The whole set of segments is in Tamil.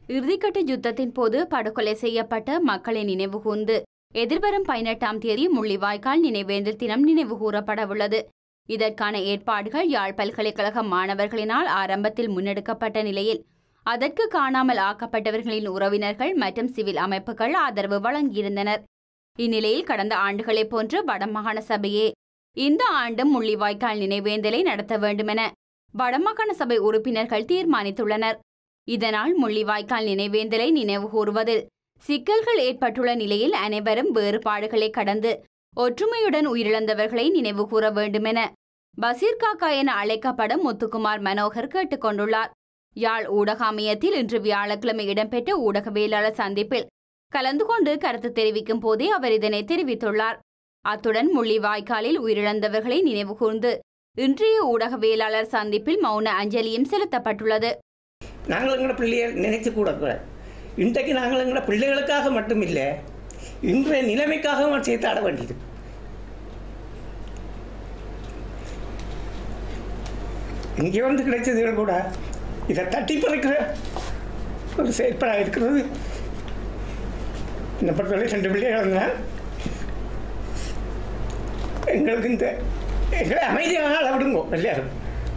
இறுதிக்கட்ட யுத்தத்தின் போது படுகொலை செய்யப்பட்ட மக்களை நினைவுகூர்ந்து எதிர்வரும் பதினெட்டாம் தேதி முள்ளிவாய்க்கால் நினைவேந்தல் தினம் நினைவுகூரப்பட உள்ளது இதற்கான ஏற்பாடுகள் யாழ் பல்கலைக்கழக மாணவர்களினால் ஆரம்பத்தில் முன்னெடுக்கப்பட்ட நிலையில் அதற்கு காணாமல் ஆக்கப்பட்டவர்களின் உறவினர்கள் மற்றும் சிவில் அமைப்புகள் ஆதரவு வழங்கியிருந்தனர் இந்நிலையில் கடந்த ஆண்டுகளைப் போன்று வடமாகாண சபையே இந்த ஆண்டும் முள்ளிவாய்க்கால் நினைவேந்தலை நடத்த வேண்டுமென வடமாகாண சபை உறுப்பினர்கள் தீர்மானித்துள்ளனர் இதனால் முள்ளிவாய்க்கால் நினைவேந்தலை நினைவுகூறுவதில் சிக்கல்கள் ஏற்பட்டுள்ள நிலையில் அனைவரும் வேறுபாடுகளை கடந்து ஒற்றுமையுடன் உயிரிழந்தவர்களை நினைவுகூர வேண்டுமென பசீர் காக்கா என அழைக்கப்படும் முத்துக்குமார் மனோகர் கேட்டுக்கொண்டுள்ளார் யாழ் ஊடக அமையத்தில் இன்று வியாழக்கிழமை இடம்பெற்ற ஊடகவியலாளர் சந்திப்பில் கலந்து கொண்டு கருத்து தெரிவிக்கும் போதே அவர் இதனை தெரிவித்துள்ளார் அத்துடன் முள்ளிவாய்க்காலில் உயிரிழந்தவர்களை நினைவுகூர்ந்து இன்றைய ஊடகவியலாளர் சந்திப்பில் மௌன அஞ்சலியும் செலுத்தப்பட்டுள்ளது நாங்கள் எங்களோட பிள்ளைகள் நினைச்சு கூட கூடாது இன்றைக்கு நாங்கள் எங்களோட பிள்ளைகளுக்காக மட்டும் இல்லை இன்றைய நிலைமைக்காகவும் சேர்த்து ஆட வேண்டியது இங்கே வந்து கிடைச்சதுகள் கூட இதை தட்டி பறிக்கிற ஒரு செயற்பாடாக இருக்கிறது இந்த பொறுத்தவரை ரெண்டு பிள்ளைகள் இருந்தால் எங்களுக்கு இந்த எங்களை அமைதியாக அளவிடுங்கோ எல்லாரும்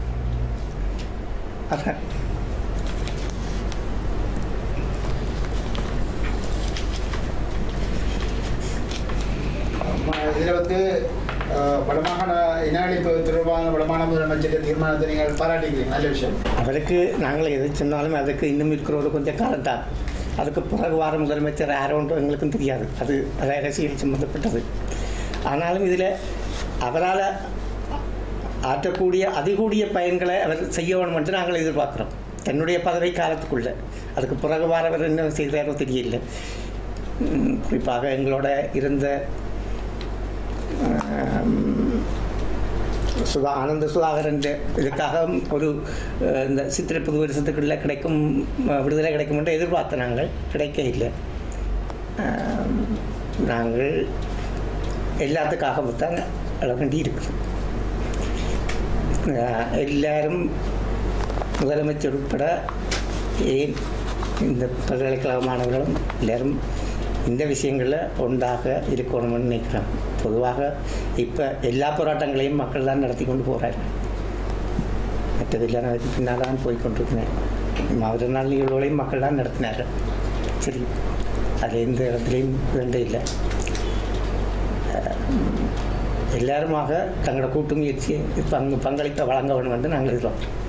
அதான் இதில் வந்து அஹ், வடமாகாண இன அழிப்பு தொடர்பான வடமாகாண முதலமைச்சர் தீர்மானத்தை நீங்கள் பாராட்டிக்கிறீங்க நல்ல விஷயம் அவருக்கு நாங்கள் எது சொன்னாலும் அதுக்கு இன்னும் இருக்கிற ஒரு கொஞ்சம் காலம்தான் அதுக்கு பிறகு வார முதலமைச்சர் யாரோன்றும் எங்களுக்கும் தெரியாது அது அது அரசியல் சம்மந்தப்பட்டது ஆனாலும் இதில் அவரால் ஆற்றக்கூடிய அதிகூடிய பயன்களை அவர் செய்ய வேணும் என்று நாங்கள் எதிர்பார்க்குறோம் தன்னுடைய பதவி காலத்துக்குள்ள அதுக்கு பிறகு வாரவர் என்ன செய்கிறாரோ தெரியல உம், குறிப்பாக எங்களோட இருந்த ஆம், சுதா ஆனந்த சுதாகரன் இதுக்காக ஒரு அஹ், இந்த சித்திரை புது வருஷத்துக்குள்ள கிடைக்கும் அஹ், விடுதலை கிடைக்கும் என்று எதிர்பார்த்த நாங்கள் கிடைக்க இல்லை ஆம், நாங்கள் எல்லாத்துக்காகவும் தான் அழ வேண்டி இருக்குது அஹ், எல்லாரும் முதலமைச்சர் உட்பட ஏன் இந்த பல்கலைக்கழக மாணவர்களும் எல்லாரும் இந்த விஷயங்களில் ஒன்றாக இருக்கணும்னு நினைக்கிறோம் பொதுவாக இப்போ எல்லா போராட்டங்களையும் மக்கள் தான் நடத்தி கொண்டு போகிறாங்க மற்றதெல்லாம் அதுக்கு பின்னால் தான் போய் கொண்டிருக்கிறேன் மாவட்ட நாள் நிகழ்வுகளையும் மக்கள் தான் நடத்தினார்கள் சரி அது எந்த இடத்துலையும் வேண்டே இல்லை அஹ், எல்லாருமாக தங்களோட கூட்டு முயற்சியை பங்கு பங்களிப்பை வழங்க வேண்டும் என்று நாங்கள் எதிர்பார்க்கிறோம்